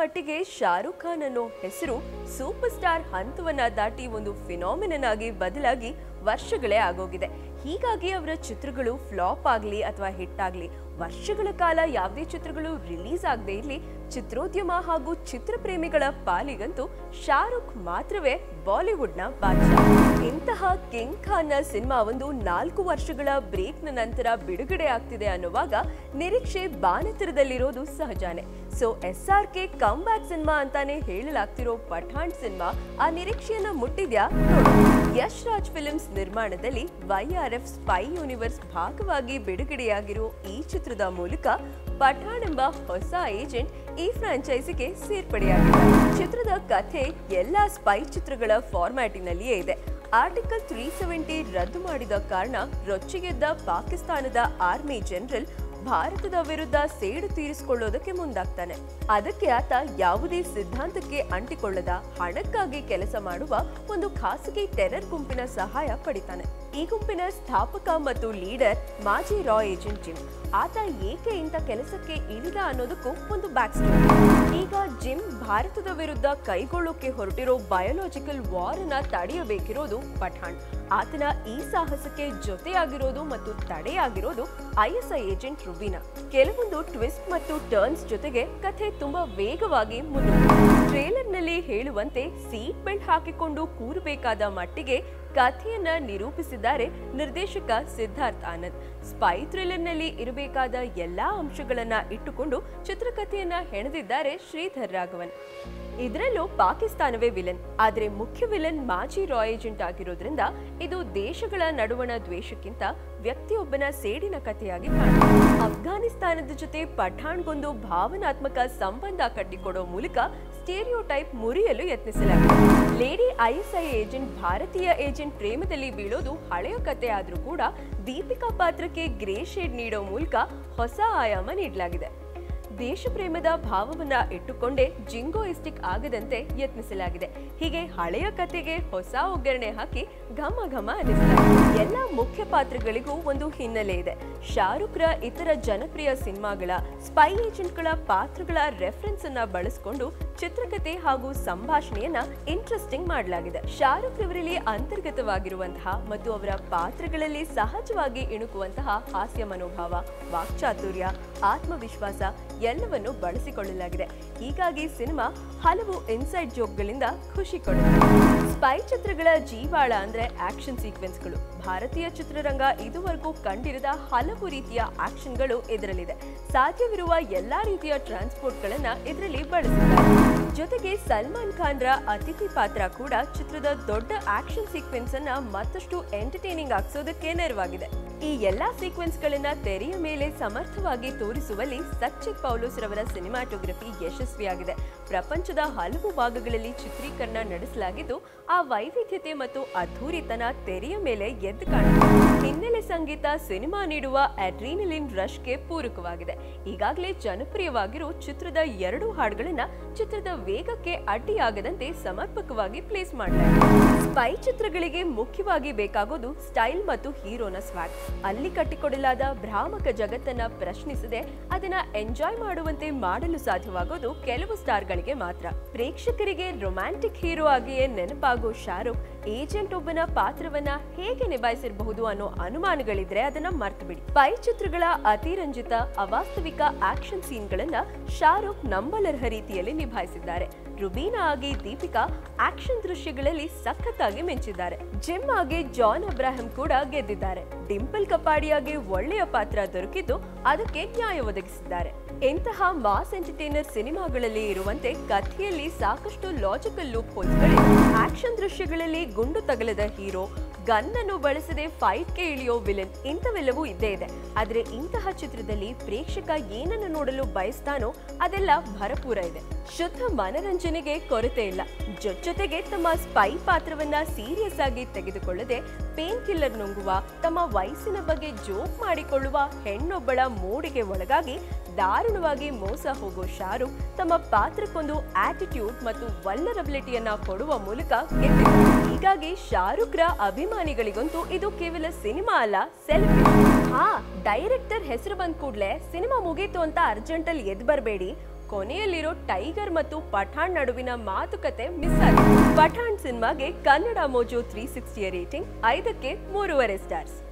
ಮಟ್ಟಿಗೆ ಶಾರುಖ್ ಖಾನ್ ಅನ್ನೋ ಹೆಸರು ಸೂಪರ್ ಸ್ಟಾರ್ ಹಂತವನ್ನ ದಾಟಿ ಒಂದು ಫಿನಾಮಿನನ್ ಆಗಿ ಬದಲಾಗಿ ವರ್ಷಗಳೇ ಆಗೋಗಿದೆ ಹೀಗಾಗಿ ಅವರ ಚಿತ್ರಗಳು ಫ್ಲಾಪ್ ಆಗಲಿ ಅಥವಾ ಹಿಟ್ ಆಗಲಿ ವರ್ಷಗಳ ಕಾಲ ಯಾವುದೇ ಚಿತ್ರಗಳು ರಿಲೀಸ್ ಆಗದೆ ಇರಲಿ ಚಿತ್ರೋದ್ಯಮ ಹಾಗೂ ಚಿತ್ರಪ್ರೇಮಿಗಳ ಪಾಲಿಗಂತೂ ಶಾರುಖ್ ಮಾತ್ರವೇ ಬಾಲಿವುಡ್ನ ಬಾದ್ಶಾ ಇಂತಹ ಕಿಂಗ್ ಖಾನ್ನ ಸಿನಿಮಾ ಒಂದು ನಾಲ್ಕು ವರ್ಷಗಳ ಬ್ರೇಕ್ನ ನಂತರ ಬಿಡುಗಡೆ ಆಗ್ತಿದೆ ಅನ್ನುವಾಗ ನಿರೀಕ್ಷೆ ಬಾನತರದಲ್ಲಿರೋದು ಸಹಜಾನೆ so S R K come back cinema ಅಂತಾನೆ ಹೇಳಲಾಗ್ತಿರೋ ಪಠಾಣ್ ಸಿನಿಮಾ ಆ ನಿರೀಕ್ಷೆಯನ್ನ ಮುಟ್ಟಿದ್ಯಾ ನೋಡೋಣ. ಯಶ್ ರಾಜ್ ಫಿಲ್ಮ್ಸ್ ನಿರ್ಮಾಣದಲ್ಲಿ ವೈಆರ್ಎಫ್ ಸ್ಪೈ ಯೂನಿವರ್ಸ್ ಭಾಗವಾಗಿ ಬಿಡುಗಡೆಯಾಗಿರೋ ಈ ಚಿತ್ರದ ಮೂಲಕ ಪಠಾಣ್ ಎಂಬ ಹೊಸ ಏಜೆಂಟ್ ಈ ಫ್ರಾಂಚೈಸಿಗೆ ಸೇರ್ಪಡೆಯಾಗಿದೆ ಚಿತ್ರದ ಕಥೆ ಎಲ್ಲಾ ಸ್ಪೈ ಚಿತ್ರಗಳ ಫಾರ್ಮ್ಯಾಟಿನಲ್ಲಿಯೇ ಇದೆ ಆರ್ಟಿಕಲ್ ತ್ರೀ ಸೆವೆಂಟಿ ರದ್ದು ಮಾಡಿದ ಕಾರಣ ರೊಚ್ಚಿಗೆದ್ದ ಪಾಕಿಸ್ತಾನದ ಆರ್ಮಿ ಜನರಲ್ ಭಾರತದ ವಿರುದ್ಧ ಸೇಡು ತೀರಿಸಿಕೊಳ್ಳೋದಕ್ಕೆ ಮುಂದಾಗ್ತಾನೆ ಅದಕ್ಕೆ ಆತ ಯಾವುದೇ ಸಿದ್ಧಾಂತಕ್ಕೆ ಅಂಟಿಕೊಳ್ಳದ ಹಣಕ್ಕಾಗಿ ಕೆಲಸ ಮಾಡುವ ಒಂದು ಖಾಸಗಿ ಟೆರರ್ ಗುಂಪಿನ ಸಹಾಯ ಪಡಿತಾನೆ ಈ ಗುಂಪಿನ ಸ್ಥಾಪಕ ಮತ್ತು ಲೀಡರ್ ಮಾಜಿ ರಾ ಏಜೆಂಟ್ ಜಿಮ್ ಆತ ಏಕೆ ಇಂಥ ಕೆಲಸಕ್ಕೆ ಇಳಿದ ಅನ್ನೋದಕ್ಕೂ ಒಂದು ಬ್ಯಾಕ್ ಸ್ಟೋರಿ ಈಗ ಜಿಮ್ ಭಾರತದ ವಿರುದ್ಧ ಕೈಗೊಳ್ಳೋಕೆ ಹೊರಟಿರೋ ಬಯೋಲಾಜಿಕಲ್ ವಾರ್ ಅನ್ನ ತಡೆಯಬೇಕಿರೋದು ಪಠಾಣ್ ಆತನ ಈ ಸಾಹಸಕ್ಕೆ ಜೊತೆಯಾಗಿರೋದು ಮತ್ತು ತಡೆಯಾಗಿರೋದು ಐಎಸ್ಐ ಏಜೆಂಟ್ ರುಬೀನಾ ಕೆಲವೊಂದು ಟ್ವಿಸ್ಟ್ ಮತ್ತು ಟರ್ನ್ಸ್ ಜೊತೆಗೆ ಕಥೆ ತುಂಬಾ ವೇಗವಾಗಿ ಮುನ್ನುಗ್ಗಿದೆ ಟ್ರೇಲರ್ನಲ್ಲಿ ಹೇಳುವಂತೆ ಸೀಟ್ ಬೆಲ್ಟ್ ಹಾಕಿಕೊಂಡು ಕೂರಬೇಕಾದ ಮಟ್ಟಿಗೆ ಕಥೆಯನ್ನ ನಿರೂಪಿಸಿದ್ದಾರೆ ನಿರ್ದೇಶಕ ಸಿದ್ಧಾರ್ಥ್ ಆನಂದ್ ಸ್ಪೈ ಥ್ರಿಲ್ಲರ್ನಲ್ಲಿ ಇರಬೇಕಾದ ಎಲ್ಲಾ ಅಂಶಗಳನ್ನ ಇಟ್ಟುಕೊಂಡು ಚಿತ್ರಕಥೆಯನ್ನ ಹೆಣೆದಿದ್ದಾರೆ ಶ್ರೀಧರ್ ರಾಘವನ್ ಇದರಲ್ಲೂ ಪಾಕಿಸ್ತಾನವೇ ವಿಲನ್ ಆದ್ರೆ ಮುಖ್ಯ ವಿಲನ್ ಮಾಜಿ ರಾ ಏಜೆಂಟ್ ಆಗಿರೋದ್ರಿಂದ ಇದು ದೇಶಗಳ ನಡುವಣ ದ್ವೇಷಕ್ಕಿಂತ ವ್ಯಕ್ತಿಯೊಬ್ಬನ ಸೇಡಿನ ಕಥೆಯಾಗಿ ಕಾಣುತ್ತೆ ಅಫ್ಘಾನಿಸ್ತಾನದ ಜೊತೆ ಪಠಾಣ್ಗೊಂದು ಭಾವನಾತ್ಮಕ ಸಂಬಂಧ ಕಟ್ಟಿಕೊಡೋ ಮೂಲಕ ಸ್ಟೇರಿಯೋ ಟೈಪ್ ಮುರಿಯಲು ಯತ್ನಿಸಲಾಗಿದೆ ಲೇಡಿ ಐಎಸ್ಐ ಏಜೆಂಟ್ ಭಾರತೀಯ ಏಜೆಂಟ್ ಪ್ರೇಮದಲ್ಲಿ ಬೀಳೋದು ಹಳೆಯ ಕತೆ ಆದ್ರೂ ಕೂಡ ದೀಪಿಕಾ ಪಾತ್ರಕ್ಕೆ ಗ್ರೇ ಶೇಡ್ ನೀಡೋ ಮೂಲಕ ಹೊಸ ಆಯಾಮ ನೀಡಲಾಗಿದೆ ದೇಶ ಪ್ರೇಮದ ಭಾವವನ್ನ ಇಟ್ಟುಕೊಂಡೇ ಜಿಂಗೋಯಿಸ್ಟಿಕ್ ಆಗದಂತೆ ಯತ್ನಿಸಲಾಗಿದೆ ಹೀಗೆ ಹಳೆಯ ಕತೆಗೆ ಹೊಸ ಒಗ್ಗರಣೆ ಹಾಕಿ ಘಮ ಘಮ ಅನ್ನಿಸಲಾಗಿದೆ ಎಲ್ಲ ಮುಖ್ಯ ಪಾತ್ರಗಳಿಗೂ ಒಂದು ಹಿನ್ನೆಲೆ ಇದೆ ಶಾರುಖ್ರ ಇತರ ಜನಪ್ರಿಯ ಸಿನಿಮಾಗಳ ಸ್ಪೈ ಏಜೆಂಟ್ಗಳ ಪಾತ್ರಗಳ ರೆಫರೆನ್ಸ್ ಅನ್ನ ಬಳಸಿಕೊಂಡು ಚಿತ್ರಕಥೆ ಹಾಗೂ ಸಂಭಾಷಣೆಯನ್ನ ಇಂಟ್ರೆಸ್ಟಿಂಗ್ ಮಾಡಲಾಗಿದೆ ಶಾರುಖ್ ರವರಲ್ಲಿ ಅಂತರ್ಗತವಾಗಿರುವಂತಹ ಮತ್ತು ಅವರ ಪಾತ್ರಗಳಲ್ಲಿ ಸಹಜವಾಗಿ ಇಣುಕುವಂತಹ ಹಾಸ್ಯ ಮನೋಭಾವ ವಾಕ್ಚಾತುರ್ಯ ಆತ್ಮವಿಶ್ವಾಸ ಎಲ್ಲವನ್ನು ಬಳಸಿಕೊಳ್ಳಲಾಗಿದೆ ಹೀಗಾಗಿ ಸಿನಿಮಾ ಹಲವು ಇನ್ಸೈಡ್ ಜೋಕ್ಗಳಿಂದ ಖುಷಿ ಕೊಡುತ್ತೆ ಸ್ಪೈ ಚಿತ್ರಗಳ ಜೀವಾಳ ಅಂದ್ರೆ ಆಕ್ಷನ್ ಸೀಕ್ವೆನ್ಸ್ಗಳು ಭಾರತೀಯ ಚಿತ್ರರಂಗ ಇದುವರೆಗೂ ಕಂಡಿರದ ಹಲವು ರೀತಿಯ ಆಕ್ಷನ್ಗಳು ಇದರಲ್ಲಿದೆ ಸಾಧ್ಯವಿರುವ ಎಲ್ಲಾ ರೀತಿಯ ಟ್ರಾನ್ಸ್ಪೋರ್ಟ್ಗಳನ್ನ ಇದರಲ್ಲಿ ಬಳಸಿದ್ದಾರೆ ಜೊತೆಗೆ ಸಲ್ಮಾನ್ ಖಾನ್ರ ಅತಿಥಿ ಪಾತ್ರ ಕೂಡ ಚಿತ್ರದ ದೊಡ್ಡ ಆಕ್ಷನ್ ಸೀಕ್ವೆನ್ಸ್ ಅನ್ನ ಮತ್ತಷ್ಟು ಎಂಟರ್ಟೈನಿಂಗ್ ಆಗಿಸೋದಕ್ಕೆ ನೆರವಾಗಿದೆ ಈ ಎಲ್ಲಾ ಸೀಕ್ವೆನ್ಸ್ ಗಳನ್ನ ತೆರೆಯ ಮೇಲೆ ಸಮರ್ಥವಾಗಿ ತೋರಿಸುವಲ್ಲಿ ಸಚ್ಚಿತ್ ಪೌಲೋಸ್ ರವರ ಸಿನಿಮಾಟೋಗ್ರಫಿ ಯಶಸ್ವಿಯಾಗಿದೆ ಪ್ರಪಂಚದ ಹಲವು ಭಾಗಗಳಲ್ಲಿ ಚಿತ್ರೀಕರಣ ನಡೆಸಲಾಗಿದ್ದು ಆ ವೈವಿಧ್ಯತೆ ಮತ್ತು ಅದ್ಧೂರಿತನ ತೆರೆಯ ಮೇಲೆ ಎದ್ದು ಕಾಣುತ್ತೆ ಹಿನ್ನೆಲೆ ಸಂಗೀತ ಸಿನಿಮಾ ನೀಡುವ ಅಡ್ರೀನಲಿನ್ ರಶ್ಗೆ ಪೂರಕವಾಗಿದೆ ಈಗಾಗಲೇ ಜನಪ್ರಿಯವಾಗಿರೋ ಚಿತ್ರದ ಎರಡು ಹಾಡುಗಳನ್ನ ಚಿತ್ರದ ವೇಗಕ್ಕೆ ಅಡ್ಡಿಯಾಗದಂತೆ ಸಮರ್ಪಕವಾಗಿ ಪ್ಲೇಸ್ ಮಾಡಲಾಗಿದೆ ಸ್ಪೈ ಚಿತ್ರಗಳಿಗೆ ಮುಖ್ಯವಾಗಿ ಬೇಕಾಗೋದು ಸ್ಟೈಲ್ ಮತ್ತು ಹೀರೋನ ಸ್ವಾಗ್ ಅಲ್ಲಿ ಕಟ್ಟಿಕೊಡಲಾದ ಭ್ರಾಮಕ ಜಗತ್ತನ್ನ ಪ್ರಶ್ನಿಸದೆ ಅದನ್ನ ಎಂಜಾಯ್ ಮಾಡುವಂತೆ ಮಾಡಲು ಸಾಧ್ಯವಾಗೋದು ಕೆಲವು ಸ್ಟಾರ್ಗಳಿಗೆ ಮಾತ್ರ ಪ್ರೇಕ್ಷಕರಿಗೆ ರೊಮ್ಯಾಂಟಿಕ್ ಹೀರೋ ಆಗಿಯೇ ನೆನಪಾಗೋ ಶಾರುಖ್ ಏಜೆಂಟ್ ಒಬ್ಬನ ಪಾತ್ರವನ್ನ ಹೇಗೆ ನಿಭಾಯಿಸಿರಬಹುದು ಅನ್ನೋ ಅನುಮಾನಗಳಿದ್ರೆ ಅದನ್ನ ಮರ್ತು ಬಿಡಿ ಸ್ಪೈ ಚಿತ್ರಗಳ ಅತಿರಂಜಿತ ಅವಾಸ್ತವಿಕ ಆಕ್ಷನ್ ಸೀನ್ಗಳನ್ನ ಶಾರುಖ್ ನಂಬಲರ್ಹ ರೀತಿಯಲ್ಲಿ ನಿಭಾಯಿಸಿದ್ದಾರೆ ರುಬೀನಾ ಆಗಿ ದೀಪಿಕಾ ಆಕ್ಷನ್ ದೃಶ್ಯಗಳಲ್ಲಿ ಸಖತ್ತಾಗಿ ಮಿಂಚಿದ್ದಾರೆ ಜಿಮ್ ಆಗಿ ಜಾನ್ ಅಬ್ರಾಹಂ ಕೂಡ ಗೆದ್ದಿದ್ದಾರೆ ಡಿಂಪಲ್ ಕಪಾಡಿಯಾಗಿ ಒಳ್ಳೆಯ ಪಾತ್ರ ದೊರಕಿದ್ದು ಅದಕ್ಕೆ ನ್ಯಾಯ ಒದಗಿಸಿದ್ದಾರೆ ಇಂತಹ ಮಾಸ್ ಎಂಟರ್ಟೈನರ್ ಸಿನಿಮಾಗಳಲ್ಲಿ ಇರುವಂತೆ ಕಥೆಯಲ್ಲಿ ಸಾಕಷ್ಟು ಲಾಜಿಕಲ್ ಲೂಪ್ ಹೋಲ್ಸ್ಗಳಿವೆ ಆಕ್ಷನ್ ದೃಶ್ಯಗಳಲ್ಲಿ ಗುಂಡು ತಗಲದ ಹೀರೋ ಗನ್ ಅನ್ನು ಬಳಸದೆ ಫೈಟ್ಗೆ ಇಳಿಯೋ ವಿಲನ್ ಇಂಥವೆಲ್ಲವೂ ಇದ್ದೇ ಇದೆ ಆದ್ರೆ ಇಂತಹ ಚಿತ್ರದಲ್ಲಿ ಪ್ರೇಕ್ಷಕ ಏನನ್ನು ನೋಡಲು ಬಯಸ್ತಾನೋ ಅದೆಲ್ಲ ಭರಪೂರ ಇದೆ ಶುದ್ಧ ಮನರಂಜನೆಗೆ ಕೊರತೆ ಇಲ್ಲ ಜೊತೆಗೆ ತಮ್ಮ ಸ್ಪೈ ಪಾತ್ರವನ್ನ ಸೀರಿಯಸ್ ಆಗಿ ತೆಗೆದುಕೊಳ್ಳದೆ ಪೇನ್ ಕಿಲ್ಲರ್ ನುಂಗುವ ತಮ್ಮ ವಯಸ್ಸಿನ ಬಗ್ಗೆ ಜೋಕ್ ಮಾಡಿಕೊಳ್ಳುವ ಹೆಣ್ಣೊಬ್ಬಳ ಮೂಡಿಗೆ ಒಳಗಾಗಿ ದಾರುಣವಾಗಿ ಮೋಸ ಹೋಗೋ ಶಾರುಖ್ ತಮ್ಮ ಪಾತ್ರಕ್ಕೊಂದು ಆಟಿಟ್ಯೂಡ್ ಮತ್ತು ವಲ್ಲರಬಿಲಿಟಿಯನ್ನ ಕೊಡುವ ಮೂಲಕ ಗೆದ್ದಿದ್ದಾರೆ ಹೀಗಾಗಿ ಶಾರುಖ್ರ ಅಭಿಮಾನಿಗಳಿಗಂತೂ ಇದು ಕೇವಲ ಸಿನಿಮಾ ಅಲ್ಲ ಸೆಲೆಬ್ರೇಷನ್ ಹಾ ಡೈರೆಕ್ಟರ್ ಹೆಸರು ಬಂದ ಕೂಡಲೇ ಸಿನಿಮಾ ಮುಗೀತು ಅಂತ ಅರ್ಜೆಂಟಲ್ಲಿ ಎದ್ದು ಬರಬೇಡಿ ಕೊನೆಯಲ್ಲಿರೋ ಟೈಗರ್ ಮತ್ತು ಪಠಾಣ್ ನಡುವಿನ ಮಾತುಕತೆ ಮಿಸ್ ಆಗಿದೆ ಪಠಾಣ್ ಸಿನಿಮಾಗೆ ಕನ್ನಡ ಮೋಜು ತ್ರೀ ಸಿಕ್ಸ್ಟಿಯ ರೇಟಿಂಗ್ ಐದಕ್ಕೆ ಮೂರುವರೆ ಸ್ಟಾರ್ಸ್